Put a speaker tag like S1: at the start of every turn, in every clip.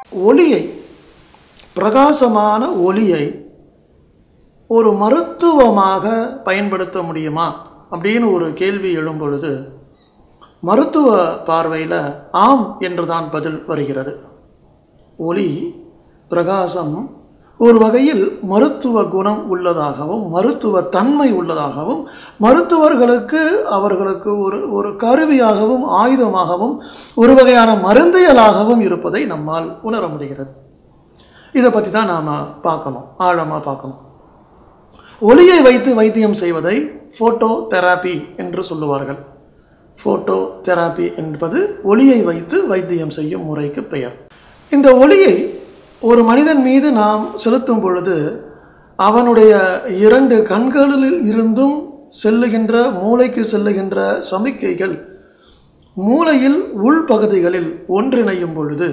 S1: ஒளியை பிரகாசமான ஒளியை ஒரு மருத்துவமாக பயன்படுத்த முடியுமா அப்படின்னு ஒரு கேள்வி எழும் பொழுது மருத்துவ பார்வையில் ஆம் என்றுதான் பதில் வருகிறது ஒளி பிரகாசம் ஒரு வகையில் மருத்துவ குணம் உள்ளதாகவும் மருத்துவ தன்மை உள்ளதாகவும் மருத்துவர்களுக்கு அவர்களுக்கு ஒரு ஒரு கருவியாகவும் ஆயுதமாகவும் ஒரு வகையான மருந்தியலாகவும் இருப்பதை நம்மால் உணர முடிகிறது இதை பற்றி தான் நாம் பார்க்கணும் ஆழமாக பார்க்கணும் ஒளியை வைத்து வைத்தியம் செய்வதை ஃபோட்டோ தெராப்பி என்று சொல்லுவார்கள் ஃபோட்டோ தெராப்பி என்பது ஒளியை வைத்து வைத்தியம் செய்யும் முறைக்கு பெயர் இந்த ஒளியை ஒரு மனிதன் மீது நாம் செலுத்தும் பொழுது அவனுடைய இரண்டு கண்களில் இருந்தும் செல்லுகின்ற மூளைக்கு செல்லுகின்ற சமிக்கைகள் மூளையில் உள்பகுதிகளில் ஒன்றிணையும் பொழுது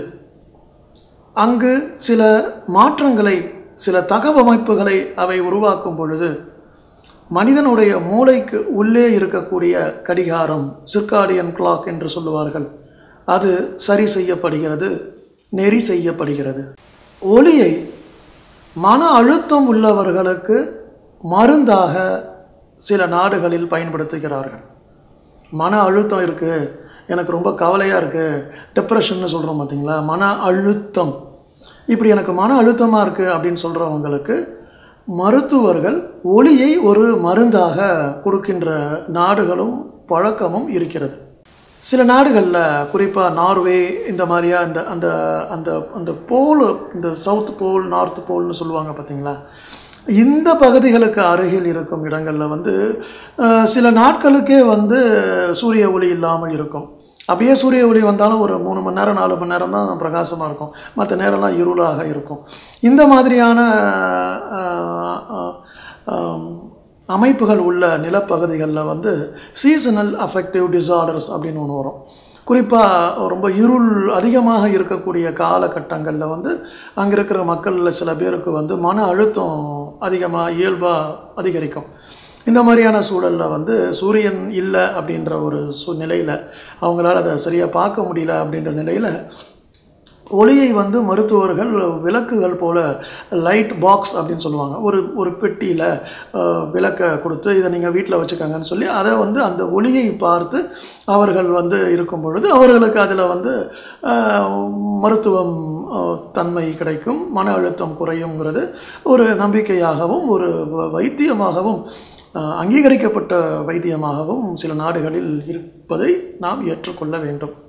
S1: அங்கு சில மாற்றங்களை சில தகவமைப்புகளை அவை உருவாக்கும் பொழுது மனிதனுடைய மூளைக்கு உள்ளே இருக்கக்கூடிய கடிகாரம் சிர்காடியன் கிளாக் என்று சொல்லுவார்கள் அது சரி செய்யப்படுகிறது நெறி செய்யப்படுகிறது ஒளியை மன அழுத்தம் உள்ளவர்களுக்கு மருந்தாக சில நாடுகளில் பயன்படுத்துகிறார்கள் மன அழுத்தம் இருக்குது எனக்கு ரொம்ப கவலையாக இருக்குது டிப்ரெஷன்னு சொல்கிறோம் பார்த்தீங்களா மன அழுத்தம் இப்படி எனக்கு மன அழுத்தமாக இருக்குது அப்படின்னு சொல்கிறவங்களுக்கு மருத்துவர்கள் ஒளியை ஒரு மருந்தாக கொடுக்கின்ற நாடுகளும் பழக்கமும் இருக்கிறது சில நாடுகளில் குறிப்பாக நார்வே இந்த மாதிரியா இந்த அந்த அந்த அந்த போல் இந்த சவுத் போல் நார்த் போல்னு சொல்லுவாங்க பார்த்தீங்களா இந்த பகுதிகளுக்கு அருகில் இருக்கும் இடங்களில் வந்து அஹ், சில நாட்களுக்கே வந்து சூரிய ஒளி இல்லாமல் இருக்கும் அப்படியே சூரிய ஒளி வந்தாலும் ஒரு மூணு மணி நேரம் நாலு மணி நேரம் தான் பிரகாசமாக இருக்கும் மற்ற நேரம்லாம் இருளாக இருக்கும் இந்த மாதிரியான அஹ், அஹ், ஆம், அமைப்புகள் உள்ள நிலப்பகுதிகளில் வந்து சீசனல் அஃபெக்டிவ் டிசார்டர்ஸ் அப்படின்னு ஒன்று வரும் குறிப்பாக ரொம்ப இருள் அதிகமாக இருக்கக்கூடிய காலகட்டங்களில் வந்து அங்கே இருக்கிற மக்களில் சில பேருக்கு வந்து மன அழுத்தம் அதிகமாக இயல்பாக அதிகரிக்கும் இந்த மாதிரியான சூழலில் வந்து சூரியன் இல்லை அப்படின்ற ஒரு சூழ்நிலையில் அவங்களால அதை சரியாக பார்க்க முடியல அப்படின்ற நிலையில் ஒளியை வந்து மருத்துவர்கள் விளக்குகள் போல லைட் பாக்ஸ் அப்படின்னு சொல்லுவாங்க ஒரு ஒரு பெட்டியில் விளக்கை கொடுத்து இதை நீங்கள் வீட்டில் வச்சுக்கோங்கன்னு சொல்லி அதை வந்து அந்த ஒளியை பார்த்து அவர்கள் வந்து இருக்கும் பொழுது அவர்களுக்கு அதில் வந்து அஹ், மருத்துவம் அஹ், தன்மை கிடைக்கும் மன அழுத்தம் குறையுங்கிறது ஒரு நம்பிக்கையாகவும் ஒரு வ- வைத்தியமாகவும் அஹ், அங்கீகரிக்கப்பட்ட வைத்தியமாகவும் சில நாடுகளில் இருப்பதை நாம் ஏற்றுக்கொள்ள வேண்டும்